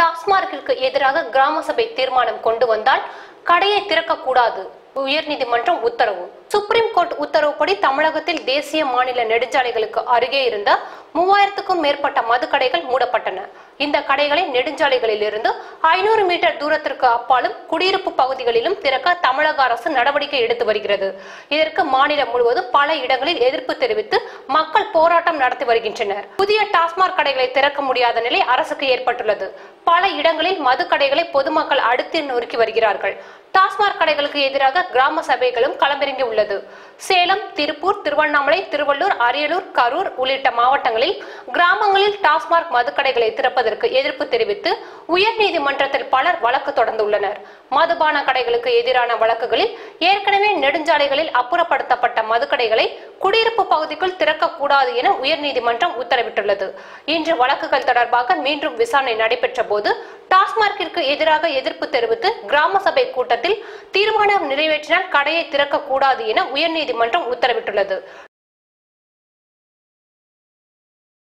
டாஸ்மார்க்கிற்கு எதிராக கிராம சபை தீர்மானம் கொண்டு வந்தால் கடையை திறக்கக்கூடாது உயர்நீதிமன்றம் உத்தரவு சுப்ரீம் கோர்ட் உத்தரவுப்படி தமிழகத்தில் தேசிய மாநில நெடுஞ்சாலைகளுக்கு அருகே இருந்த மூவாயிரத்துக்கும் மேற்பட்ட மதுக்கடைகள் மூடப்பட்டன இந்த கடைகளை நெடுஞ்சாலைகளில் இருந்து ஐநூறு மீட்டர் தூரத்திற்கு அப்பாலும் குடியிருப்பு பகுதிகளிலும் திறக்க தமிழக அரசு நடவடிக்கை எடுத்து வருகிறது இதற்கு மாநிலம் முழுவதும் பல இடங்களில் எதிர்ப்பு தெரிவித்து மக்கள் போராட்டம் நடத்தி வருகின்றனர் புதிய டாஸ்மாக் கடைகளை திறக்க முடியாத நிலை அரசுக்கு ஏற்பட்டுள்ளது பல இடங்களில் மது கடைகளை பொதுமக்கள் அடுத்து நொறுக்கி வருகிறார்கள் டாஸ்மாக் கடைகளுக்கு எதிராக கிராம சபைகளும் களமிறங்கி உள்ளது சேலம் திருப்பூர் திருவண்ணாமலை திருவள்ளூர் அரியலூர் கரூர் உள்ளிட்ட மாவட்டங்களில் கிராமங்களில் டாஸ்மாக் மதுக்கடைகளை திறப்பதற்கு எதிர்ப்பு தெரிவித்து உயர்நீதிமன்றத்தில் பலர் வழக்கு தொடர்ந்துள்ளனர் மதுபான கடைகளுக்கு எதிரான வழக்குகளில் ஏற்கனவே நெடுஞ்சாலைகளில் அப்புறப்படுத்தப்பட்ட மதுக்கடைகளை குடியிருப்பு பகுதிக்குள் திறக்கக்கூடாது என உயர்நீதிமன்றம் உத்தரவிட்டுள்ளது இன்று வழக்குகள் தொடர்பாக மீண்டும் விசாரணை நடைபெற்ற போது டாஸ்மார்க்கிற்கு எதிராக எதிர்ப்பு தெரிவித்து கிராம சபை கூட்டத்தில் தீர்மானம் நிறைவேற்றினால் கடையை திறக்கக்கூடாது என உயர்நீதிமன்றம் உத்தரவிட்டுள்ளது